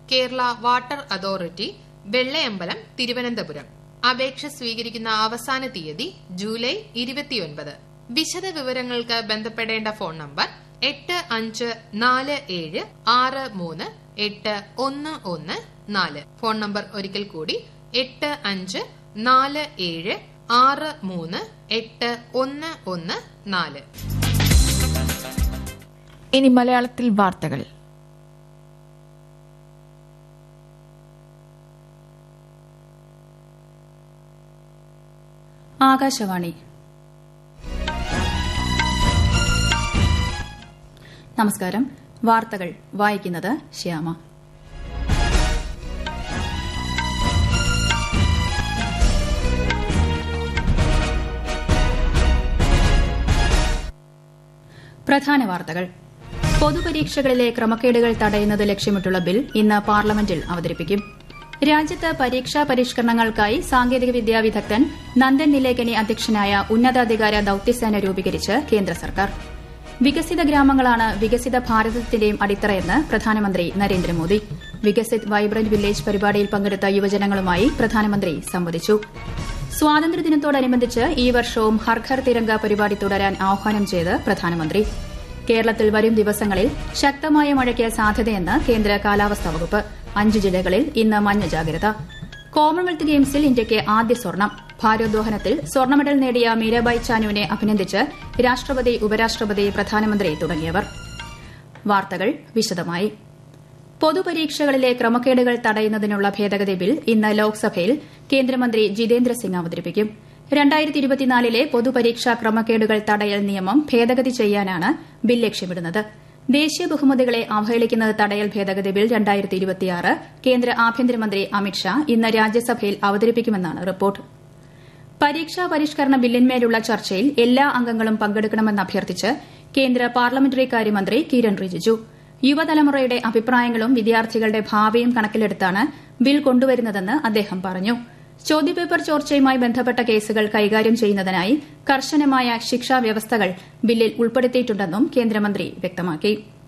Kerala water authority Vellayambalam Thiruvananthapuram അപേക്ഷ സ്വീകരിക്കുന്ന അവസാന തീയതി ജൂലൈ ഇരുപത്തിയൊൻപത് വിശദ വിവരങ്ങൾക്ക് ബന്ധപ്പെടേണ്ട ഫോൺ നമ്പർ എട്ട് അഞ്ച് നാല് ഏഴ് ആറ് മൂന്ന് എട്ട് ഒന്ന് ഒന്ന് നാല് ഫോൺ നമ്പർ ഒരിക്കൽ കൂടി എട്ട് അഞ്ച് നാല് ഏഴ് ആറ് മൂന്ന് എട്ട് ഒന്ന് ഒന്ന് നാല് ഇനി മലയാളത്തിൽ വാർത്തകൾ ആകാശവാണി നമസ്കാരം വാർത്തകൾ വായിക്കുന്നത് ശ്യാമ പ്രധാന വാർത്തകൾ പൊതുപരീക്ഷകളിലെ ക്രമക്കേടുകൾ തടയുന്നത് ലക്ഷ്യമിട്ടുള്ള ബിൽ ഇന്ന് പാർലമെന്റിൽ അവതരിപ്പിക്കും രാജ്യത്ത് പരീക്ഷാ പരിഷ്കരണങ്ങൾക്കായി സാങ്കേതിക വിദ്യാ വിദഗ്ധൻ നന്ദൻ നിലേകനി അധ്യക്ഷനായ ഉന്നതാധികാര ദൌത്യസേന രൂപീകരിച്ച് കേന്ദ്ര സർക്കാർ വികസിത ഗ്രാമങ്ങളാണ് വികസിത ഭാരതത്തിന്റെയും അടിത്തറയെന്ന് പ്രധാനമന്ത്രി നരേന്ദ്രമോദി വികസിത് വൈബ്രന്റ് വില്ലേജ് പരിപാടിയിൽ പങ്കെടുത്ത യുവജനങ്ങളുമായി പ്രധാനമന്ത്രി സംവദിച്ചു സ്വാതന്ത്ര്യദിനത്തോടനുബന്ധിച്ച് ഈ വർഷവും ഹർഘർ തിരങ്ക പരിപാടി തുടരാൻ ആഹ്വാനം ചെയ്ത് പ്രധാനമന്ത്രി കേരളത്തിൽ വരും ദിവസങ്ങളിൽ ശക്തമായ മഴയ്ക്ക് സാധ്യതയെന്ന് കേന്ദ്ര കാലാവസ്ഥാ വകുപ്പ് അഞ്ച് ജില്ലകളിൽ ഇന്ന് മഞ്ഞ ജാഗ്രത കോമൺവെൽത്ത് ഗെയിംസിൽ ഇന്ത്യയ്ക്ക് ആദ്യ സ്വർണം ഭാരോദ്വഹനത്തിൽ സ്വർണ്ണ മെഡൽ നേടിയ മീരാബായ് ചാനുവിനെ അഭിനന്ദിച്ച് രാഷ്ട്രപതി ഉപരാഷ്ട്രപതി പ്രധാനമന്ത്രി തുടങ്ങിയവർ വാർത്തകൾ വിശദമായി പൊതുപരീക്ഷകളിലെ ക്രമക്കേടുകൾ തടയുന്നതിനുള്ള ഭേദഗതി ബിൽ ഇന്ന് ലോക്സഭയിൽ കേന്ദ്രമന്ത്രി ജിതേന്ദ്ര സിംഗ് അവതരിപ്പിക്കും രണ്ടായിരത്തി ഇരുപത്തിനാലിലെ പൊതുപരീക്ഷാ ക്രമക്കേടുകൾ തടയൽ നിയമം ഭേദഗതി ചെയ്യാനാണ് ബിൽ ലക്ഷ്യമിടുന്നത് ദേശീയ ബഹുമതികളെ അവഹേളിക്കുന്നത് തടയൽ ഭേദഗതി ബിൽ രണ്ടായിരത്തി ഇരുപത്തിയാറ് കേന്ദ്ര ആഭ്യന്തരമന്ത്രി അമിത്ഷാ ഇന്ന് രാജ്യസഭയിൽ അവതരിപ്പിക്കുമെന്നാണ് റിപ്പോർട്ട് പരീക്ഷാ പരിഷ്കരണ ബില്ലിന്മേലുള്ള ചർച്ചയിൽ എല്ലാ അംഗങ്ങളും പങ്കെടുക്കണമെന്ന് അഭ്യർത്ഥിച്ച് കേന്ദ്ര പാർലമെന്ററി കാര്യമന്ത്രി കിരൺ റിജിജു യുവതലമുറയുടെ അഭിപ്രായങ്ങളും വിദ്യാർത്ഥികളുടെ ഭാവിയും കണക്കിലെടുത്താണ് ബിൽ കൊണ്ടുവരുന്നതെന്ന് അദ്ദേഹം പറഞ്ഞു ചോദ്യപേപ്പർ ചോർച്ചയുമായി ബന്ധപ്പെട്ട കേസുകൾ കൈകാര്യം ചെയ്യുന്നതിനായി കർശനമായ ശിക്ഷാ വ്യവസ്ഥകൾ ബില്ലിൽ ഉൾപ്പെടുത്തിയിട്ടുണ്ടെന്നും കേന്ദ്രമന്ത്രി വ്യക്തമാക്കി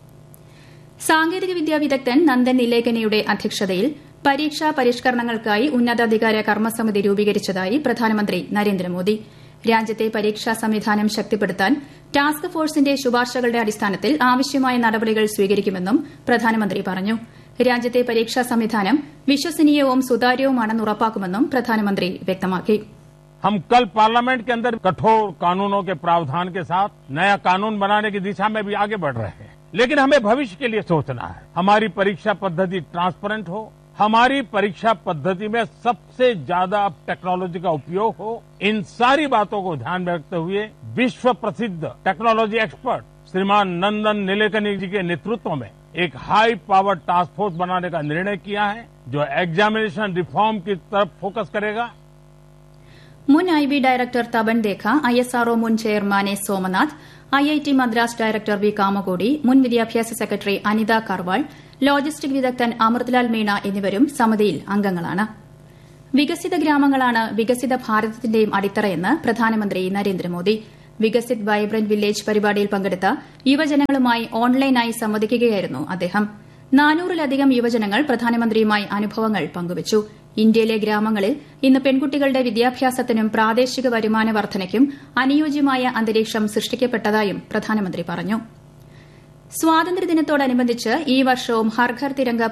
സാങ്കേതിക വിദ്യാ വിദഗ്ധൻ നന്ദൻ നിലേകനിയുടെ അധ്യക്ഷതയിൽ പരീക്ഷാ പരിഷ്കരണങ്ങൾക്കായി ഉന്നതാധികാര കർമ്മസമിതി രൂപീകരിച്ചതായി പ്രധാനമന്ത്രി നരേന്ദ്രമോദി രാജ്യത്തെ പരീക്ഷാ സംവിധാനം ശക്തിപ്പെടുത്താൻ ടാസ്ക് ഫോഴ്സിന്റെ ശുപാർശകളുടെ അടിസ്ഥാനത്തിൽ ആവശ്യമായ നടപടികൾ സ്വീകരിക്കുമെന്നും പ്രധാനമന്ത്രി പറഞ്ഞു രാജ്യത്തെ പരീക്ഷാ സംവിധാനം വിശ്വസനീയവും സുതാര്യവുമാണെന്ന് ഉറപ്പാക്കുമെന്നും പ്രധാനമന്ത്രി വ്യക്തമാക്കി हम कल पार्लियामेंट के अंदर कठोर कानूनों के प्रावधान के साथ नया कानून बनाने की दिशा में भी आगे बढ़ रहे हैं लेकिन हमें भविष्य के लिए सोचना है हमारी परीक्षा पद्धति ट्रांसपेरेंट हो हमारी परीक्षा पद्धति में सबसे ज्यादा टेक्नोलॉजी का उपयोग हो इन सारी बातों को ध्यान में रखते हुए विश्व प्रसिद्ध टेक्नोलॉजी एक्सपर्ट श्रीमान नंदन नीलेकनी जी के नेतृत्व में एक हाई पावर टास्क फोर्स बनाने का निर्णय किया है जो एग्जामिनेशन रिफॉर्म की तरफ फोकस करेगा മുൻ I B director Tapan Deka I S RO മുൻ chairman S Somanath I I T Madras director V Kamakoti മുൻ വിദ്യാഭ്യാസ സെക്രട്ടറി അനിത കർവാൾ ലോജിസ്റ്റിക് വിദഗ്ധൻ അമൃത്ലാൽ മീണ എന്നിവരും സമിതിയിൽ അംഗങ്ങളാണ് വികസിത ഗ്രാമങ്ങളാണ് വികസിത ഭാരതത്തിന്റെയും അടിത്തറയെന്ന് പ്രധാനമന്ത്രി നരേന്ദ്രമോദി വികസിത് വൈബ്രന്റ് വില്ലേജ് പരിപാടിയിൽ പങ്കെടുത്ത യുവജനങ്ങളുമായി ഓൺലൈനായി സംവദിക്കുകയായിരുന്നു അദ്ദേഹം നാനൂറിലധികം യുവജനങ്ങൾ പ്രധാനമന്ത്രിയുമായി അനുഭവങ്ങൾ പങ്കുവച്ചു ഇന്ത്യയിലെ ഗ്രാമങ്ങളിൽ ഇന്ന് പെൺകുട്ടികളുടെ വിദ്യാഭ്യാസത്തിനും പ്രാദേശിക വരുമാന വർധനയ്ക്കും അനുയോജ്യമായ അന്തരീക്ഷം സൃഷ്ടിക്കപ്പെട്ടതായും പ്രധാനമന്ത്രി പറഞ്ഞു സ്വാതന്ത്ര്യദിനത്തോടനുബന്ധിച്ച് ഈ വർഷവും ഹർഘർ തിരങ്ക